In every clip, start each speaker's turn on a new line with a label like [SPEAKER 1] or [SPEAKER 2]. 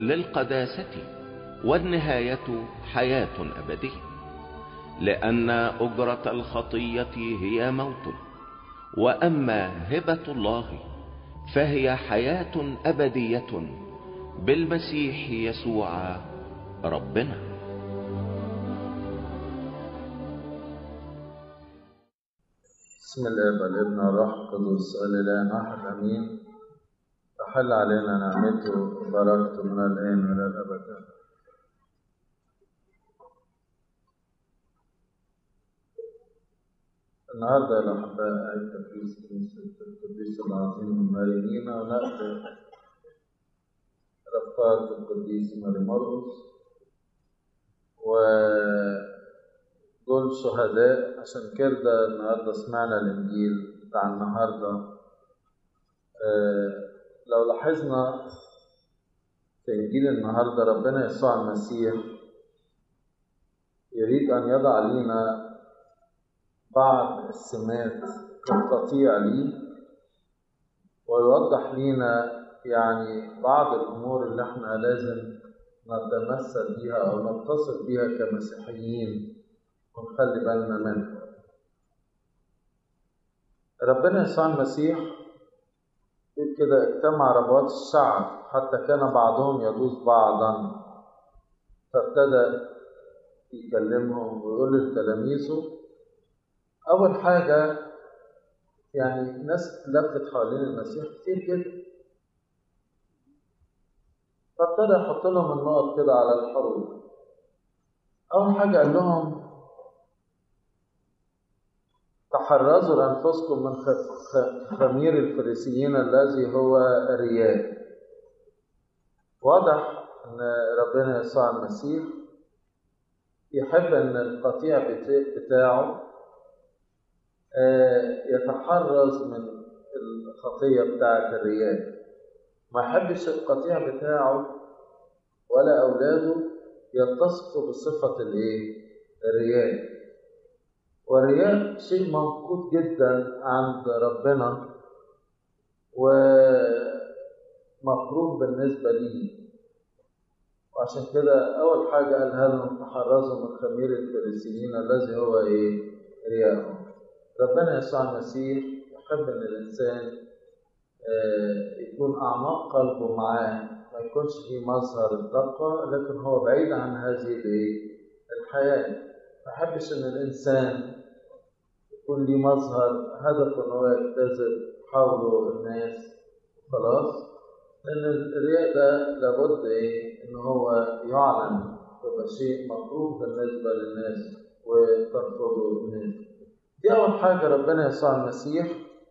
[SPEAKER 1] للقداسة والنهاية حياة أبدية لأن أجرة الخطية هي موت وأما هبة الله فهي حياة أبدية بالمسيح يسوع ربنا
[SPEAKER 2] بسم الله والابن والروح القدس الإله واحد أمين تحل علينا نعمته وبركته من الآن إلى الأبد النهارده يا الأحباء عيد تقديس كنيسة القديس العظيم مارينينا ونقل رفقات القديس ماري مرقس ودول شهداء عشان كده النهارده سمعنا الإنجيل بتاع النهارده آه لو لاحظنا في إنجيل النهارده ربنا يسوع المسيح يريد أن يضع لينا بعض السمات كقطيع ليه ويوضح لينا يعني بعض الأمور اللي احنا لازم نتمثل بيها أو نتصف بيها كمسيحيين ونخلي بالنا منها ربنا يسوع المسيح يقول كده اجتمع ربوات الشعب حتى كان بعضهم يدوس بعضا فابتدى يكلمهم ويقول لتلاميذه أول حاجة يعني ناس لفت حوالين المسيح كتير جدا فابتدى يحط لهم النقط كده على الحروف أول حاجة قال لهم تحرزوا لأنفسكم من خمير الفريسيين الذي هو الرياء واضح أن ربنا يسوع المسيح يحب أن القطيع بتاعه يتحرز من الخطية بتاعة الرياء ما يحبش القطيع بتاعه ولا أولاده يتصفوا بصفة الإيه؟ الرياء والرياء شيء منقوط جدا عند ربنا ومكروه بالنسبة ليه وعشان كده أول حاجة قالها لهم تحرزوا من خمير الفريسيين الذي هو إيه؟ رياءهم ربنا يسوع المسيح يحب ان الانسان يكون اعماق قلبه معاه ما يكونش فيه مظهر التقوى لكن هو بعيد عن هذه الحياه ما يحبش ان الانسان يكون ليه مظهر هدفه ان هو يجتذب حوله الناس خلاص لان الرياء ده لابد ايه ان هو يعلن يبقى شيء مطلوب بالنسبه للناس وترفضه الناس دي أول حاجة ربنا يسوع المسيح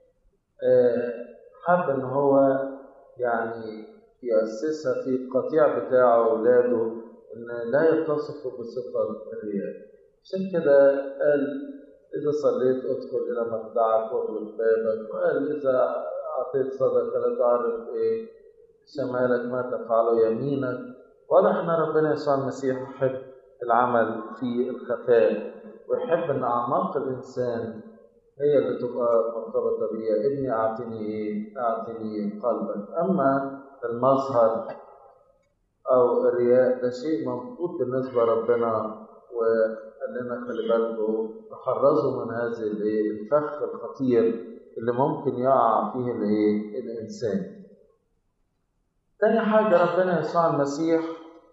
[SPEAKER 2] حب إن هو يعني يأسسها في القطيع بتاعه وأولاده إن لا يتصفوا بصفة الرياء عشان كده قال إذا صليت ادخل إلى مخدعك واغلق بابك وقال إذا أعطيت صدقة لا تعرف إيه شمالك ما تفعله يمينك واضح إن ربنا يسوع المسيح يحب العمل في الخفاء ويحب ان اعماق الانسان هي اللي تبقى مرتبطه بيها ابني اعطني ايه اعطني قلبك اما المظهر او الرياء ده شيء منقوط بالنسبه لربنا وقال لنا خلي بالكم تحرزوا من هذه الايه الفخ الخطير اللي ممكن يقع فيه الايه الانسان تاني حاجه ربنا يسوع المسيح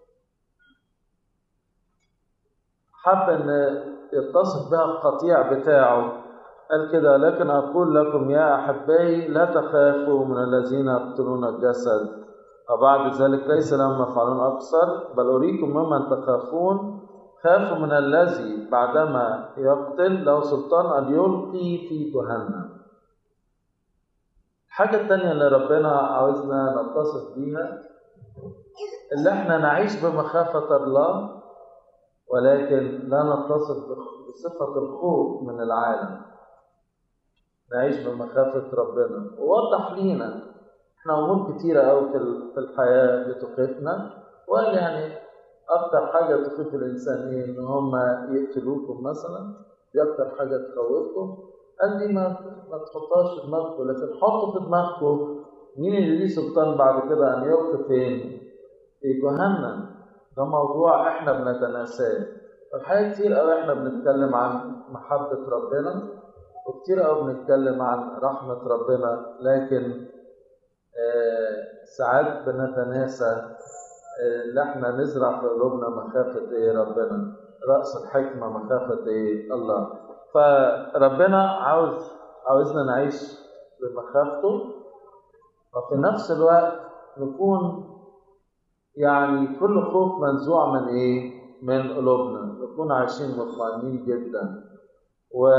[SPEAKER 2] حب ان يتصف بها القطيع بتاعه قال كده لكن أقول لكم يا أحبائي لا تخافوا من الذين يقتلون الجسد وبعد ذلك ليس لهم مفعلون أكثر بل أريكم ممن تخافون خافوا من الذي بعدما يقتل له سلطان أن يلقي في جهنم الحاجة التانية اللي ربنا عاوزنا نتصف بيها اللي احنا نعيش بمخافة الله ولكن لا نتصف بصفة الخوف من العالم نعيش بمخافة ربنا ووضح لينا احنا أمور كتيرة أوي في الحياة بتخيفنا وقال يعني أكتر حاجة تخيف الإنسان إيه؟ إن هم يقتلوكم مثلا دي أكتر حاجة تخوفكم قال دي ما ما تحطهاش في دماغكم لكن حطوا في دماغكم مين اللي ليه سلطان بعد كده أن يلقي فين؟ في جهنم ده موضوع احنا بنتناساه الحقيقة كتير قوي احنا بنتكلم عن محبة ربنا وكتير قوي بنتكلم عن رحمة ربنا لكن آه ساعات بنتناسى ان احنا نزرع في قلوبنا مخافة ايه ربنا رأس الحكمة مخافة ايه الله فربنا عاوز عاوزنا نعيش بمخافته وفي نفس الوقت نكون يعني كل خوف منزوع من ايه من قلوبنا نكون عايشين مطمئنين جدا و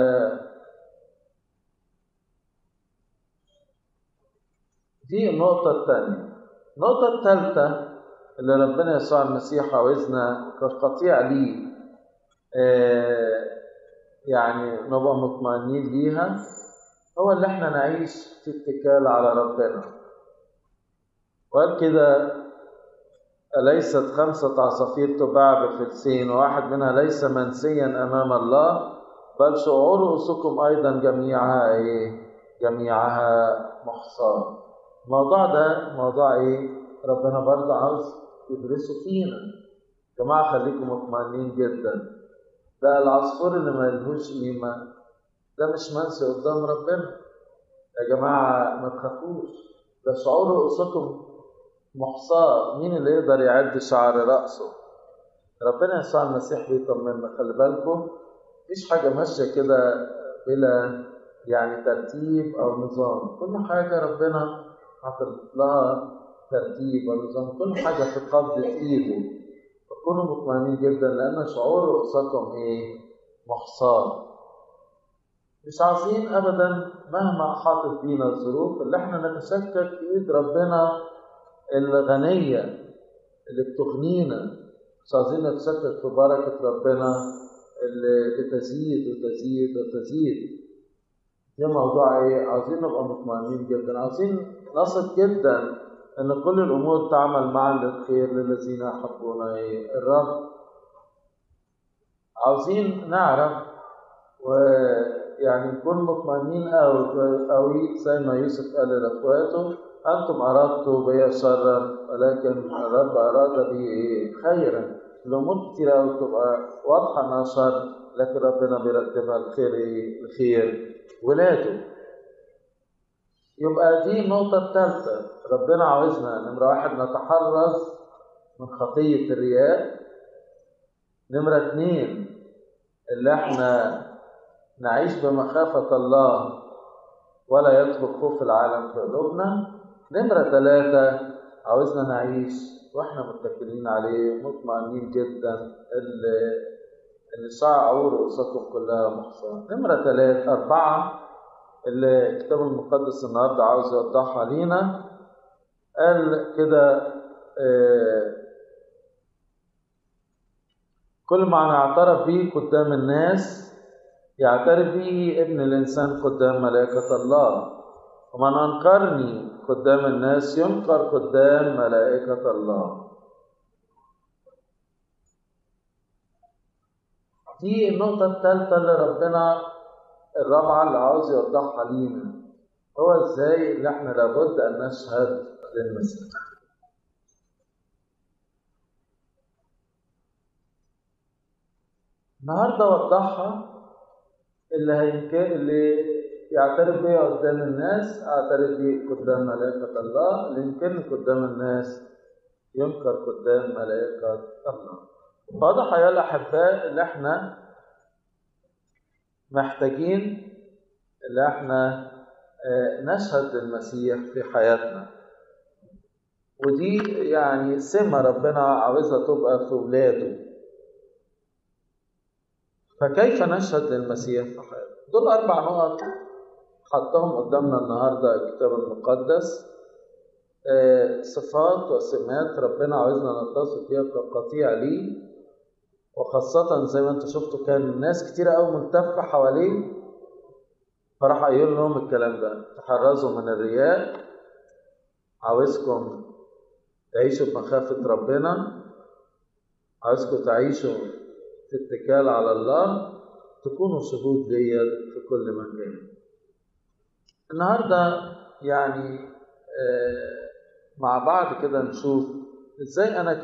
[SPEAKER 2] دي النقطة الثانية النقطة الثالثة اللي ربنا يسوع المسيح عاوزنا كقطيع ليه آه يعني نبقى مطمئنين ليها هو اللي احنا نعيش في اتكال على ربنا وقال كده أليست خمسة عصافير تباع بفلسين وواحد منها ليس منسيا أمام الله بل شعور رؤوسكم أيضا جميعها إيه؟ جميعها محصاة الموضوع ده موضوع إيه؟ ربنا برضه عاوز يدرسه فينا يا جماعة خليكم مطمئنين جدا ده العصفور اللي ما لهوش قيمة ده مش منسي قدام ربنا يا جماعة ما تخافوش ده شعور رؤوسكم محصاة مين اللي يقدر يعد شعر رأسه ربنا يسوع المسيح بيطمنا خلي بالكم مفيش حاجة ماشية كده بلا يعني ترتيب أو نظام كل حاجة ربنا حاطط لها ترتيب ونظام كل حاجة في قبضة إيده فكونوا مطمئنين جدا لأن شعور رؤوسكم إيه محصاة مش عايزين أبدا مهما حاطط بينا الظروف اللي احنا نتشكك في إيد ربنا الغنية اللي بتغنينا مش عايزين نتشكك في بركة ربنا اللي بتزيد وتزيد وتزيد ده موضوع ايه عايزين نبقى مطمئنين جدا عايزين نثق جدا ان كل الامور تعمل معا للخير للذين يحبون ايه الرب عاوزين نعرف ويعني نكون مطمئنين قوي قوي زي ما يوسف قال لاخواته انتم اردتوا بي شرا ولكن الرب اراد بي ايه خيرا الامور كتير قوي بتبقى واضحه انها شر لكن ربنا بيرتبها الخير ايه الخير ولاده يبقى دي النقطة الثالثة ربنا عاوزنا نمرة واحد نتحرز من خطية الرياء نمرة اتنين اللي احنا نعيش بمخافة الله ولا يدخل خوف العالم في قلوبنا نمرة ثلاثة عاوزنا نعيش واحنا متكلين عليه مطمئنين جدا اللي اللي شعور رؤوسكم كلها محصنة نمرة ثلاثة أربعة اللي الكتاب المقدس النهارده عاوز يوضحها لينا قال كده آه كل ما نعترف به قدام الناس يعترف به ابن الإنسان قدام ملائكة الله ومن أنكرني قدام الناس ينكر قدام ملائكة الله دي النقطة الثالثة اللي ربنا الرابعة اللي عاوز يوضحها لينا هو ازاي اللي احنا لابد ان نشهد للمسيح النهارده وضحها اللي هينكر اللي يعترف بيا قدام الناس اعترف بيه قدام ملائكة الله اللي ينكرني قدام الناس ينكر قدام ملائكة الله واضح يا الأحباء اللي احنا محتاجين اللي احنا نشهد للمسيح في حياتنا ودي يعني سمة ربنا عاوزها تبقى في ولاده فكيف نشهد للمسيح في حياتنا دول أربع نقط حطهم قدامنا النهاردة الكتاب المقدس صفات وسمات ربنا عاوزنا نتصف بيها كقطيع ليه وخاصة زي ما انتم شفتوا كان ناس كتير قوي ملتفة حواليه فراح قايل لهم الكلام ده تحرزوا من الرياء عاوزكم تعيشوا بمخافة ربنا عاوزكم تعيشوا في اتكال على الله تكونوا شهود ليا في كل مكان النهاردة يعني آه مع بعض كده نشوف ازاي انا